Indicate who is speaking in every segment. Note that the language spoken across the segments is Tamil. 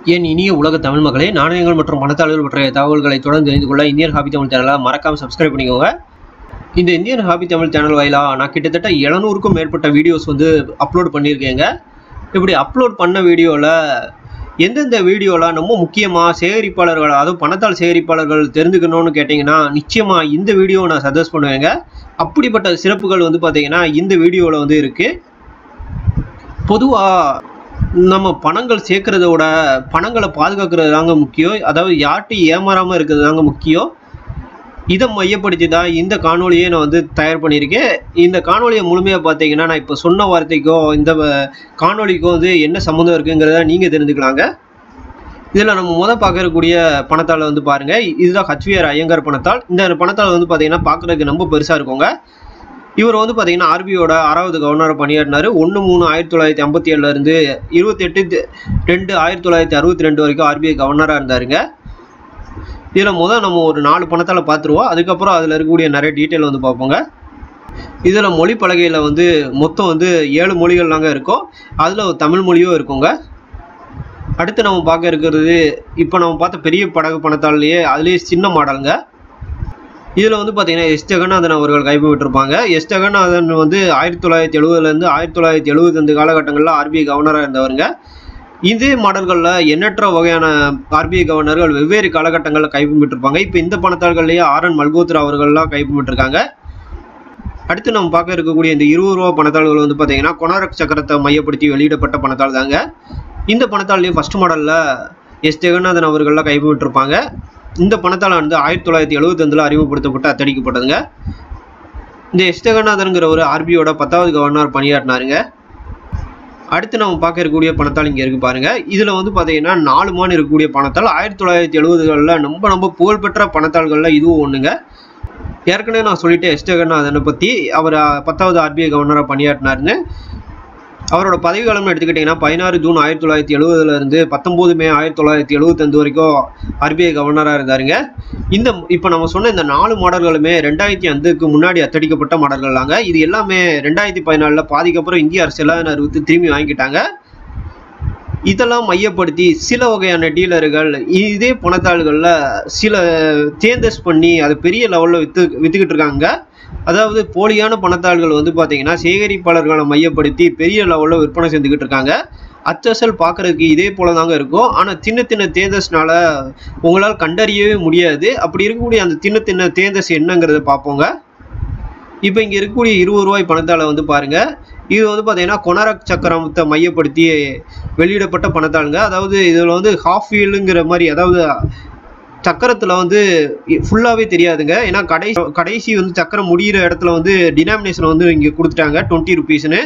Speaker 1: என் இனிய உலக தமிழ் மக்களே நாணயங்கள் மற்றும் பணத்தாளர்கள் பற்றிய தகவல்களை தொடர்ந்து தெரிந்து கொள்ள இந்தியன் ஹாபி தமிழ் சேனலை மறக்காம சப்ஸ்கிரைப் பண்ணிக்கோங்க இந்த இந்தியன் ஹாபி தமிழ் சேனல் வாயிலா நான் கிட்டத்தட்ட எழுநூறுக்கும் மேற்பட்ட வீடியோஸ் வந்து அப்லோட் பண்ணியிருக்கேங்க இப்படி அப்லோட் பண்ண வீடியோவில் எந்தெந்த வீடியோலாம் ரொம்ப முக்கியமாக சேகரிப்பாளர்கள் அதுவும் பணத்தாள் சேகரிப்பாளர்கள் தெரிஞ்சுக்கணும்னு கேட்டிங்கன்னா நிச்சயமாக இந்த வீடியோ நான் சஜஸ்ட் பண்ணுவேங்க அப்படிப்பட்ட சிறப்புகள் வந்து பார்த்தீங்கன்னா இந்த வீடியோவில் வந்து இருக்குது பொதுவாக நம்ம பணங்கள் சேர்க்கறத விட பணங்களை பாதுகாக்கிறது தாங்க முக்கியம் அதாவது யார்ட்டையும் ஏமாறாமல் இருக்கிறது தாங்க முக்கியம் இதை மையப்படுத்தி தான் இந்த காணொலியை நான் வந்து தயார் பண்ணியிருக்கேன் இந்த காணொலியை முழுமையாக பார்த்தீங்கன்னா நான் இப்போ சொன்ன வார்த்தைக்கோ இந்த காணொலிக்கோ வந்து என்ன சம்மந்தம் இருக்குங்கிறத நீங்கள் தெரிஞ்சுக்கலாங்க இதில் நம்ம முதல் பார்க்கக்கூடிய பணத்தாள் வந்து பாருங்கள் இதுதான் ஹச்விஆர் ஐயங்கார் பணத்தாள் இந்த பணத்தாள் வந்து பார்த்தீங்கன்னா பார்க்குறதுக்கு ரொம்ப பெருசாக இருக்குங்க இவர் வந்து பார்த்தீங்கன்னா ஆர்பிஐயோட ஆறாவது கவர்னரை பணியாற்றினார் ஒன்று மூணு ஆயிரத்தி தொள்ளாயிரத்தி ஐம்பத்தி ஏழுலேருந்து இருபத்தெட்டு ரெண்டு ஆயிரத்தி தொள்ளாயிரத்தி அறுபத்தி ரெண்டு வரைக்கும் ஆர்பிஐ கவர்னராக இருந்தாருங்க இதில் முதல் நம்ம ஒரு நாலு பணத்தால் பார்த்துருவோம் அதுக்கப்புறம் அதில் இருக்கக்கூடிய நிறைய டீட்டெயில் வந்து பார்ப்போங்க இதில் மொழி பலகையில் வந்து மொத்தம் வந்து ஏழு மொழிகள்லாங்க இருக்கும் அதில் தமிழ் மொழியும் இருக்குங்க அடுத்து நம்ம பார்க்க இருக்கிறது இப்போ நம்ம பார்த்த பெரிய படகு பணத்தாள்லேயே அதுலேயே சின்ன மாடலுங்க இதில் வந்து பார்த்தீங்கன்னா எஸ் ஜெகநாதன் அவர்கள் கைப்பற்றிருப்பாங்க எஸ் ஜெகநாதன் வந்து ஆயிரத்தி தொள்ளாயிரத்தி எழுபதுலேருந்து ஆயிரத்தி தொள்ளாயிரத்தி எழுபத்தஞ்சு காலகட்டங்களில் ஆர்பிஐ கவர்னராக இருந்தவருங்க இதே மாடல்களில் எண்ணற்ற வகையான ஆர்பிஐ கவர்னர்கள் வெவ்வேறு காலகட்டங்களில் கைப்பற்றிருப்பாங்க இப்போ இந்த பணத்தாள்கள்லேயே ஆர் என் மல்கோத்ரா அவர்கள்லாம் கைப்பற்றிருக்காங்க அடுத்து நம்ம பார்க்க இருக்கக்கூடிய இந்த இருபது ரூபா பணத்தாள்கள் வந்து பார்த்தீங்கன்னா கொனாரக் சக்கரத்தை மையப்படுத்தி வெளியிடப்பட்ட பணத்தாள் தாங்க இந்த பணத்தாள்லேயும் ஃபர்ஸ்ட் மாடலில் எஸ் ஜெகநாதன் அவர்கள்லாம் கைப்பற்றிருப்பாங்க இந்த பணத்தால் வந்து ஆயிரத்தி தொள்ளாயிரத்தி எழுபத்தஞ்சில் அறிமுகப்படுத்தப்பட்டு அத்தடிக்கப்பட்டதுங்க இந்த எஸ் ஜெகநாதனுங்கிற ஒரு ஆர்பிஐயோட பத்தாவது கவர்னர் பணியாற்றினாருங்க அடுத்து நம்ம பார்க்க இருக்கக்கூடிய பணத்தால் இங்கே இருக்கு பாருங்க இதில் வந்து பார்த்தீங்கன்னா நாலு மான் இருக்கக்கூடிய பணத்தால் ஆயிரத்தி தொள்ளாயிரத்தி எழுபதுகளில் ரொம்ப ரொம்ப புகழ்பெற்ற பணத்தாள்களில் இதுவும் ஒன்றுங்க ஏற்கனவே நான் சொல்லிட்டேன் எஸ் ஜெகநாதனை பற்றி அவர் பத்தாவது ஆர்பிஐ கவர்னராக பணியாற்றினாருன்னு அவரோட பதவிக்காலம்னு எடுத்துக்கிட்டிங்கன்னா பதினாறு ஜூன் ஆயிரத்தி தொள்ளாயிரத்தி எழுபதுலேருந்து பத்தொம்போது மே ஆயிரத்தி தொள்ளாயிரத்தி எழுபத்தஞ்சு வரைக்கும் ஆர்பிஐ கவர்னராக இருந்தாருங்க இந்த இப்போ நம்ம சொன்ன இந்த நாலு மாடல்களுமே ரெண்டாயிரத்தி அஞ்சுக்கு முன்னாடி அத்தடிக்கப்பட்ட மாடல்கள் தாங்க இது எல்லாமே ரெண்டாயிரத்தி பதினாலில் பாதிக்கப்புறம் இந்திய அரசு எல்லாம் அறிவித்து திரும்பி வாங்கிட்டாங்க இதெல்லாம் மையப்படுத்தி சில வகையான டீலர்கள் இதே பணத்தாள்களில் சில சேஞ்சஸ் பண்ணி அது பெரிய லெவலில் விற்று விற்றுக்கிட்டு இருக்காங்க அதாவது போலியான பணத்தாள்கள் வந்து பார்த்தீங்கன்னா சேகரிப்பாளர்களை மையப்படுத்தி பெரிய லெவலில் விற்பனை செஞ்சுக்கிட்டு இருக்காங்க அச்சசல் பார்க்குறதுக்கு இதே போல தாங்க இருக்கும் ஆனால் சின்ன சின்ன தேஜஸ்னால உங்களால் கண்டறியவே முடியாது அப்படி இருக்கக்கூடிய அந்த சின்ன சின்ன தேஜஸ் என்னங்கிறத பார்ப்போங்க இப்போ இங்கே இருக்கக்கூடிய இருபது ரூபாய் பணத்தாளை வந்து பாருங்கள் இது வந்து பார்த்தீங்கன்னா கொனாரக் சக்கரத்தை மையப்படுத்தி வெளியிடப்பட்ட பணத்தாளுங்க அதாவது இதில் வந்து ஹாஃப் வீலுங்கிற மாதிரி அதாவது சக்கரத்தில் வந்து ஃபுல்லாகவே தெரியாதுங்க ஏன்னா கடைசி கடைசி வந்து சக்கரம் முடிகிற இடத்துல வந்து டினாமினேஷன் வந்து இங்கே கொடுத்துட்டாங்க டுவெண்ட்டி ருபீஸ்னு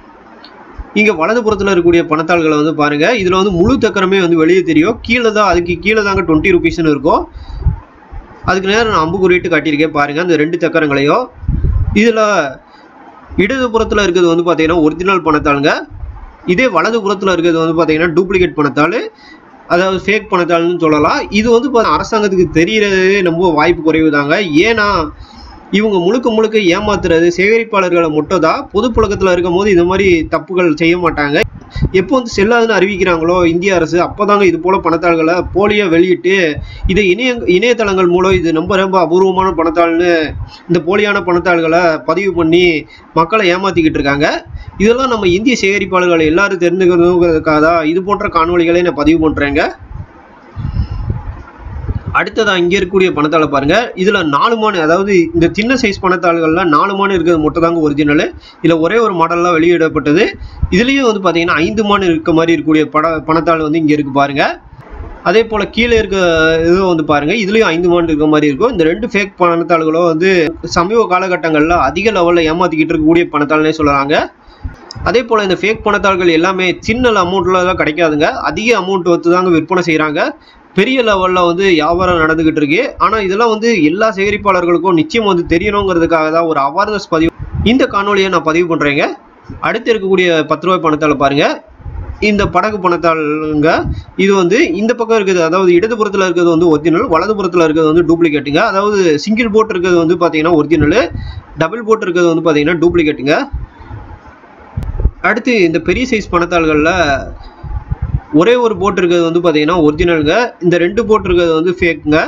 Speaker 1: இங்கே வலதுபுறத்தில் இருக்கக்கூடிய பணத்தாள்களை வந்து பாருங்கள் இதில் வந்து முழு சக்கரமே வந்து வெளியே தெரியும் கீழே தான் அதுக்கு கீழே தாங்க டுவெண்ட்டி ருபீஸ்னு இருக்கும் அதுக்கு நேரம் நான் அம்பு குறிட்டு காட்டியிருக்கேன் பாருங்கள் அந்த ரெண்டு சக்கரங்களையும் இதில் இடதுபுறத்தில் இருக்கிறது வந்து பார்த்தீங்கன்னா ஒரிஜினல் பணத்தாளுங்க இதே வலதுபுறத்தில் இருக்கிறது வந்து பார்த்தீங்கன்னா டூப்ளிகேட் பணத்தாள் அதாவது ஃபேக் பணத்தாள்னு சொல்லலாம் இது வந்து அரசாங்கத்துக்கு தெரியறதே ரொம்ப வாய்ப்பு குறைவு தாங்க ஏன்னா இவங்க முழுக்க முழுக்க ஏமாத்துறது சேகரிப்பாளர்களை மட்டும் தான் பொது புழக்கத்தில் இருக்கும் போது இது மாதிரி தப்புகள் செய்ய மாட்டாங்க எப்போ வந்து செல்லாதுன்னு அறிவிக்கிறாங்களோ இந்திய அரசு அப்போதாங்க இது போல பணத்தாள்களை போலியாக வெளியிட்டு இதை இணைய இணையதளங்கள் மூலம் இது ரொம்ப ரொம்ப அபூர்வமான பணத்தாள்னு இந்த போலியான பணத்தாள்களை பதிவு பண்ணி மக்களை ஏமாற்றிக்கிட்டு இருக்காங்க இதெல்லாம் நம்ம இந்திய சேகரிப்பாளர்கள் எல்லாரும் தெரிஞ்சுக்கிறதுக்காக தான் இது போன்ற காணொலிகளை நான் பதிவு பண்ணுறேங்க அடுத்ததாக இங்கே இருக்கக்கூடிய பணத்தாளை பாருங்கள் இதில் நாலு மானு அதாவது இந்த சின்ன சைஸ் பணத்தாள்களில் நாலு மானு இருக்கிறது மட்டும் தாங்க ஒரிஜினல் இதில் ஒரே ஒரு மாடலில் வெளியிடப்பட்டது இதுலேயும் வந்து பார்த்தீங்கன்னா ஐந்து மானு இருக்க மாதிரி இருக்கக்கூடிய பட பணத்தாள் வந்து இங்கே இருக்குது பாருங்கள் அதே போல் கீழே இருக்க இது வந்து பாருங்கள் இதுலேயும் ஐந்து மாண்டு இருக்க மாதிரி இருக்கும் இந்த ரெண்டு ஃபேக் பணத்தாள்களும் வந்து சமீப காலகட்டங்களில் அதிக லெவலில் ஏமாற்றிக்கிட்டு இருக்கக்கூடிய பணத்தாள்னே சொல்கிறாங்க அதே போல் இந்த ஃபேக் பணத்தாள்கள் எல்லாமே சின்ன அமௌண்ட்டில் தான் கிடைக்காதுங்க அதிக அமௌண்ட் வந்து தாங்க விற்பனை செய்கிறாங்க பெரிய லெவலில் வந்து வியாபாரம் நடந்துக்கிட்டு இருக்கு ஆனால் இதெல்லாம் வந்து எல்லா சேகரிப்பாளர்களுக்கும் நிச்சயம் வந்து தெரியணுங்கிறதுக்காக தான் ஒரு அவேர்னஸ் பதிவு இந்த காணொலியை நான் பதிவு பண்ணுறேங்க அடுத்து இருக்கக்கூடிய பத்து ரூபாய் பணத்தால் பாருங்கள் இந்த படகு பணத்தாளுங்க இது வந்து இந்த பக்கம் இருக்குது அதாவது இடதுபுறத்தில் இருக்கிறது வந்து ஒரிஜினல் வலதுபுறத்தில் இருக்கிறது வந்து டூப்ளிகேட்டுங்க அதாவது சிங்கிள் போட் இருக்கிறது வந்து பார்த்தீங்கன்னா ஒரிஜினல் டபுள் போட் இருக்கிறது வந்து பார்த்தீங்கன்னா டூப்ளிகேட்டுங்க அடுத்து இந்த பெரிய சைஸ் பணத்தாள்களில் ஒரே ஒரு போட் இருக்கிறது வந்து பார்த்தீங்கன்னா ஒரிஜினலுங்க இந்த ரெண்டு போட் இருக்கிறது வந்து ஃபேக்குங்க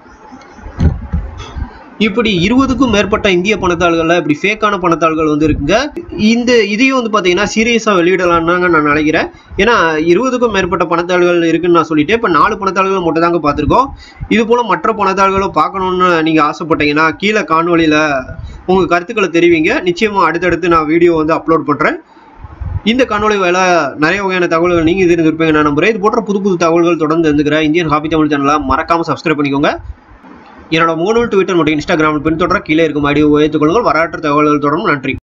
Speaker 1: இப்படி இருபதுக்கும் மேற்பட்ட இந்திய பணத்தாள்களில் இப்படி ஃபேக்கான பணத்தாள்கள் வந்து இருக்குங்க இந்த இதையும் வந்து பார்த்தீங்கன்னா சீரியஸாக வெளியிடலாம்னாங்க நான் நினைக்கிறேன் ஏன்னா இருபதுக்கும் மேற்பட்ட பணத்தாள்கள் இருக்குன்னு நான் சொல்லிட்டேன் இப்போ நாலு பணத்தாள்கள் மட்டும் தாங்க பார்த்துருக்கோம் இது போல் மற்ற பணத்தாள்களும் பார்க்கணுன்னு நீங்கள் ஆசைப்பட்டீங்கன்னா கீழே காணொலியில் உங்கள் கருத்துக்களை தெரிவிங்க நிச்சயமாக அடுத்தடுத்து நான் வீடியோ வந்து அப்லோட் பண்ணுறேன் இந்த காணொலி வேலை நிறைய வகையான தகவல்கள் நீங்கள் இது இருப்பீங்க நான் நம்புறேன் இது போன்ற புது புது தகவல்கள் தொடர்ந்து இருந்துக்கிறேன் இந்தியன் ஹாபி தமிழ் சேனலை மறக்காமல் சப்ஸ்கிரைப் பண்ணிக்கோங்க என்னோட மூணு ட்விட்டர் மற்றும் இன்ஸ்டாகிராமில் பின்தொடர கீழே இருக்கும் ஐடியோ உயர்த்துக் கொள்ளுங்கள் வரலாற்று தகவல்கள் தொடரும் நன்றி